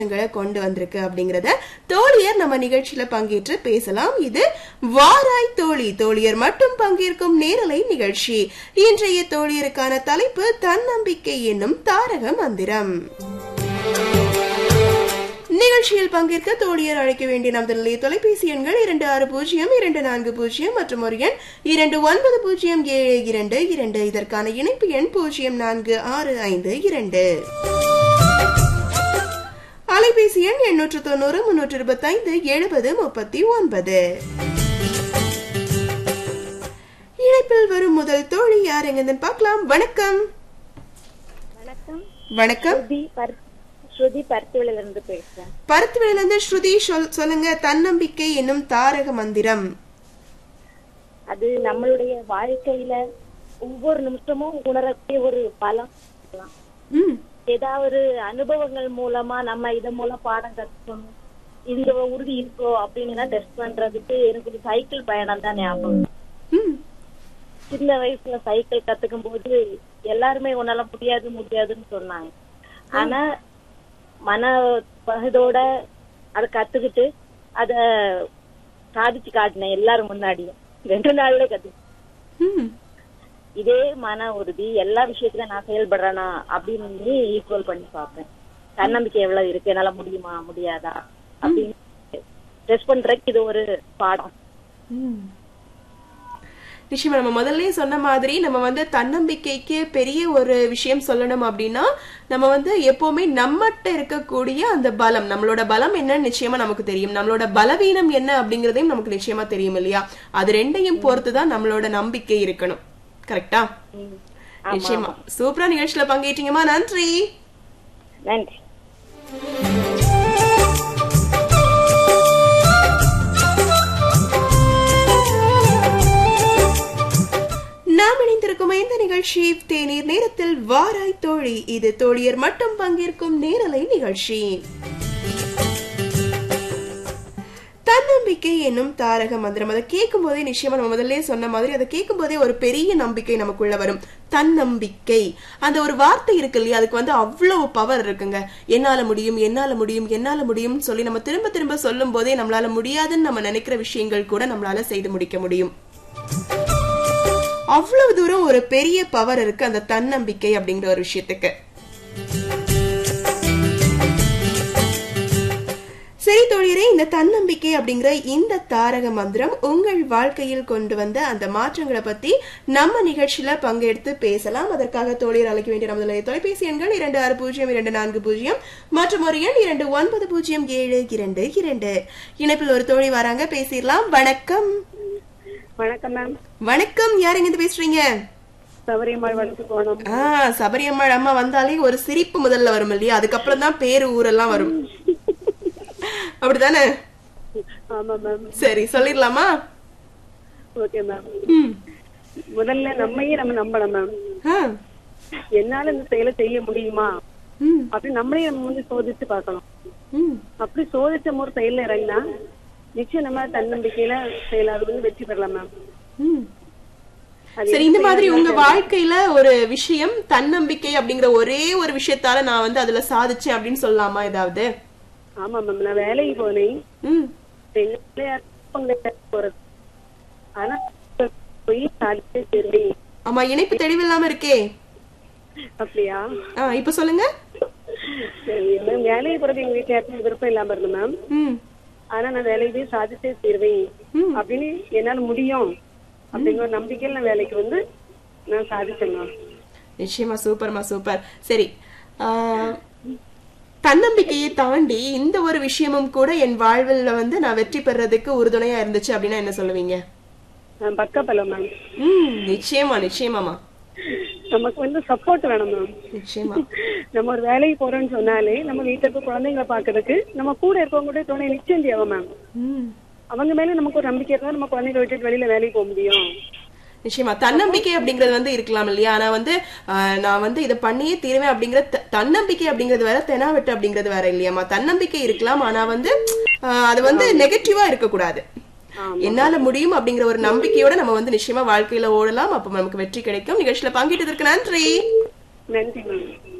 ங்களை கொண்டு வந்திருக்கு அப்படிங்கறத தோழியர் நம்ம நிகழ்ச்சியில பங்கேற்று பேசலாம் இது வாராய் தோழி தோழியர் மட்டும் பங்கேற்கும் நேரலை நிகழ்ச்சி இன்றைய தோழியருக்கான தலைப்பு தன்னம்பிக்கை என்னும் தாரக மந்திரம் நிகழ்ச்சியில் பங்கேற்க தோழியர் அழைக்க வேண்டிய நமது நிலைய தொலைபேசி எண்கள் இரண்டு ஆறு பூஜ்ஜியம் இரண்டு நான்கு பூஜ்ஜியம் மற்றும் ஒரு எண் இரண்டு ஒன்பது பூஜ்ஜியம் ஏழு இரண்டு இரண்டு இதற்கான இணைப்பு எண் பூஜ்ஜியம் நான்கு ஆறு ஐந்து இரண்டு அலைபேசி எண் எண்ணூற்று தொண்ணூறு முன்னூற்று இருபத்தைந்து எழுபது முப்பத்தி ஒன்பது இணைப்பில் வரும் முதல் தோழி யார் எங்கன்னு பார்க்கலாம் வணக்கம் வணக்கம் வணக்கம் ஸ்ருதி பர் ஸ்ருதி பருத்திவில இருந்து பேசுறேன் பருத்துவிலிருந்து ஸ்ருதி சொல் சொல்லுங்க தன்னம்பிக்கை என்னும் தாரக மந்திரம் அது நம்மளுடைய வாழ்க்கையில ஒவ்வொரு நிமிஷமும் உணரக்கூடிய ஒரு பலம் சொல்லலாம். ம் ஏதாவது அனுபவங்கள் மூலமா நம்ம இதன் மூலம் பாடம் கத்துக்கணும் இந்த உறுதி இருக்கோ அப்படின்னு டெஸ்ட் பண்றதுக்கு எனக்கு ஒரு சைக்கிள் பயணம் தான் ஞாபகம் ம் சின்ன வயசுல சைக்கிள் கத்துக்கும் போது எல்லாருமே உன்னால முடியாது முடியாதுன்னு சொன்னாங்க ஆனா மன பகுதோட அத கத்துக்கிட்டு அத சாதிச்சு காட்டினேன் எல்லாரும் முன்னாடியும் ரெண்டு நாள்ல கத்து ம் இதே மன உறுதி எல்லா விஷயத்திலும் நான் செயல்படுறேனா அப்படின்னு ஈக்குவல் பண்ணி பார்ப்பேன் தன்னம்பிக்கை எவ்வளவு இருக்கு என்னால முடியுமா முடியாதா அப்படின்னு டெஸ்ட் பண்றதுக்கு இது ஒரு பாடம் ம். நிச்சயமா நம்ம முதல்லயே சொன்ன மாதிரி நம்ம வந்து தன்னம்பிக்கைக்கு பெரிய ஒரு விஷயம் சொல்லணும் அப்படின்னா நம்ம வந்து எப்பவுமே நம்மகிட்ட இருக்கக்கூடிய அந்த பலம் நம்மளோட பலம் என்னன்னு நிச்சயமா நமக்கு தெரியும் நம்மளோட பலவீனம் என்ன அப்படிங்கறதையும் நமக்கு நிச்சயமா தெரியும் இல்லையா அது ரெண்டையும் பொறுத்து தான் நம்மளோட நம்பிக்கை இருக்கணும் கரெக்டா ம். நிச்சயமா சூப்பரா நிகழ்ச்சியில பங்கேற்றீங்கம்மா நன்றி நன்றி நாம் இணைந்திருக்கும் இந்த நிகழ்ச்சி தேநீர் நேரத்தில் வாராய் தோழி இது தோழியர் மட்டும் பங்கேற்கும் நேரலை நிகழ்ச்சி தன்னம்பிக்கை என்னும் தாரக மந்திரம் அதை கேட்கும் போதே நிச்சயமா நம்ம முதல்ல சொன்ன மாதிரி அதை கேட்கும் போதே ஒரு பெரிய நம்பிக்கை நமக்குள்ள வரும் தன்னம்பிக்கை அந்த ஒரு வார்த்தை இருக்கு இல்லையா அதுக்கு வந்து அவ்வளவு பவர் இருக்குங்க என்னால முடியும் என்னால முடியும் என்னால முடியும்னு சொல்லி நம்ம திரும்ப திரும்ப சொல்லும் போதே நம்மளால முடியாதுன்னு நம்ம நினைக்கிற விஷயங்கள் கூட நம்மளால செய்து முடிக்க முடியும் அவ்வளவு தூரம் ஒரு பெரிய பவர் இருக்கு அந்த தன்னம்பிக்கை அப்படிங்கிற ஒரு விஷயத்துக்கு சரி தோழியரே இந்த தன்னம்பிக்கை அப்படிங்கிற இந்த தாரக மந்திரம் உங்கள் வாழ்க்கையில் கொண்டு வந்த அந்த மாற்றங்களை பத்தி நம்ம நிகழ்ச்சியில பங்கெடுத்து பேசலாம் அதற்காக தோழியர் அழைக்க வேண்டிய நமது தொலைபேசி எண்கள் இரண்டு ஆறு பூஜ்ஜியம் இரண்டு நான்கு பூஜ்ஜியம் மற்றும் ஒரு எண் இரண்டு ஒன்பது பூஜ்ஜியம் ஏழு இரண்டு இரண்டு இணைப்பில் ஒரு தோழி வராங்க பேசிடலாம் வணக்கம் வணக்கம் மேம் வணக்கம் யார் எங்க இருந்து பேசுறீங்க சபரிமலை வளர்த்து போனோம் ஆ சபரியம்மாள் அம்மா வந்தாலே ஒரு சிரிப்பு முதல்ல வரும் இல்லையா அதுக்கப்புறம் தான் பேரு ஊரெல்லாம் வரும் அப்படிதானே ஆமா மேம் சரி சொல்லிடலாமா ஓகே மேம் ம் முதல்ல நம்மையே நம்ம நம்பணும் மேம் ஆ என்னால இந்த செயலை செய்ய முடியுமா ம் அப்படி நம்மளே நம்ம வந்து சோதிச்சு பார்க்கணும் ம் அப்படி சோதிச்ச ஒரு செயல்ல இறங்கினா நிச்சயம் நம்ம தன்னம்பிக்கையில செயலாளர் வந்து வெற்றி பெறலாம் மேம் ம் அது சரி இந்த மாதிரி உங்க வாழ்க்கையில ஒரு விஷயம் தன்னம்பிக்கை அப்படிங்கிற ஒரே ஒரு விஷயத்தால நான் வந்து அதுல சாதிச்சேன் அப்படின்னு சொல்லலாமா ஏதாவது ஆமா மேம் நான் வேலைக்கு போனேன் ம் பெண்களே போறது ஆனா போய் சாதிச்சு சரி ஆமா இணைப்பு தெளிவில்லாம இருக்கே அப்படியா ஆ இப்ப சொல்லுங்க சரி மேம் வேலைக்கு போறது எங்க வீட்டுல யாருக்கும் விருப்பம் இல்லாம இருந்தது மேம் ம் ஆனா நான் வேலைக்கு போய் சாதிச்சே தீர்வேன் ம். அப்படின்னு என்னால முடியும் அப்படிங்கிற ஒரு நம்பிக்கையில நான் வேலைக்கு வந்து நான் சாதிச்சேன் மேம் நிச்சயமா சூப்பர்மா சூப்பர் சரி ஆ, தன்னம்பிக்கையை தாண்டி இந்த ஒரு விஷயமும் கூட என் வாழ்வில் வந்து நான் வெற்றி பெறதுக்கு உறுதுணையா இருந்துச்சு அப்படின்னா என்ன சொல்லுவீங்க நான் பக்க பலம் மேம் ம் நிச்சயமா நிச்சயமாமா நமக்கு வந்து சப்போர்ட் வேணும் மேம் நிச்சயமா நம்ம ஒரு வேலைக்கு போறோம்னு சொன்னாலே நம்ம வீட்டுல இருக்க குழந்தைங்களை பாக்குறதுக்கு நம்ம கூட இருக்கவங்க கூட துணை நிச்சயம் தேவை மேம் ம் அவங்க மேல நமக்கு ஒரு நம்பிக்கை இருந்தா நம்ம குழந்தைங்களை விட்டுட்டு வெளியில வேலைக்கு போக முடியும் நிச்சயமா தன்னம்பிக்கை அப்படிங்கிறது வந்து இருக்கலாம் இல்லையா ஆனா வந்து ஆ, நான் வந்து இதை பண்ணியே தீருவேன் அப்படிங்கிற த- தன்னம்பிக்கை அப்படிங்கிறது வேற தெனாவெட்டு அப்படிங்கிறது வேற இல்லையாமா தன்னம்பிக்கை இருக்கலாம் ஆனா வந்து ஆ, அது வந்து நெகட்டிவா இருக்கக்கூடாது என்னால முடியும் அப்படிங்கிற ஒரு நம்பிக்கையோட நம்ம வந்து நிச்சயமா வாழ்க்கையில ஓடலாம் அப்ப நமக்கு வெற்றி கிடைக்கும் நிகழ்ச்சியில பங்கிட்டதற்கு நன்றி நன்றி மேம்